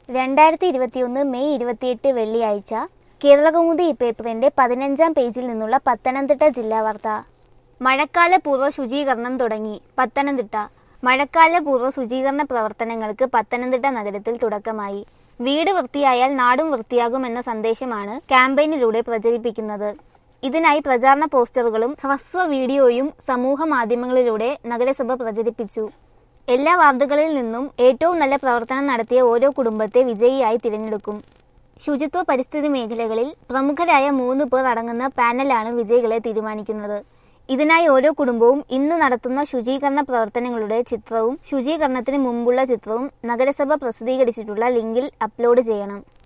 രണ്ടായിരത്തി ഇരുപത്തിയൊന്ന് മെയ് ഇരുപത്തിയെട്ട് വെള്ളിയാഴ്ച കേരളകൗമുദി ഈ പേപ്പറിന്റെ പതിനഞ്ചാം പേജിൽ നിന്നുള്ള പത്തനംതിട്ട ജില്ലാ വാർത്ത മഴക്കാല പൂർവ്വ ശുചീകരണം തുടങ്ങി പത്തനംതിട്ട മഴക്കാല പൂർവ്വ ശുചീകരണ പ്രവർത്തനങ്ങൾക്ക് പത്തനംതിട്ട നഗരത്തിൽ തുടക്കമായി വീട് വൃത്തിയായാൽ നാടും വൃത്തിയാകും എന്ന സന്ദേശമാണ് ക്യാമ്പയിനിലൂടെ പ്രചരിപ്പിക്കുന്നത് ഇതിനായി പ്രചാരണ പോസ്റ്ററുകളും ഹ്രസ്വ വീഡിയോയും സമൂഹ മാധ്യമങ്ങളിലൂടെ നഗരസഭ പ്രചരിപ്പിച്ചു എല്ലാ വാർഡുകളിൽ നിന്നും ഏറ്റവും നല്ല പ്രവർത്തനം നടത്തിയ ഓരോ കുടുംബത്തെ വിജയിയായി തിരഞ്ഞെടുക്കും ശുചിത്വ പരിസ്ഥിതി മേഖലകളിൽ പ്രമുഖരായ മൂന്ന് പേർ അടങ്ങുന്ന പാനലാണ് വിജയികളെ തീരുമാനിക്കുന്നത് ഇതിനായി ഓരോ കുടുംബവും ഇന്ന് നടത്തുന്ന ശുചീകരണ പ്രവർത്തനങ്ങളുടെ ചിത്രവും ശുചീകരണത്തിന് മുമ്പുള്ള ചിത്രവും നഗരസഭ പ്രസിദ്ധീകരിച്ചിട്ടുള്ള ലിങ്കിൽ അപ്ലോഡ് ചെയ്യണം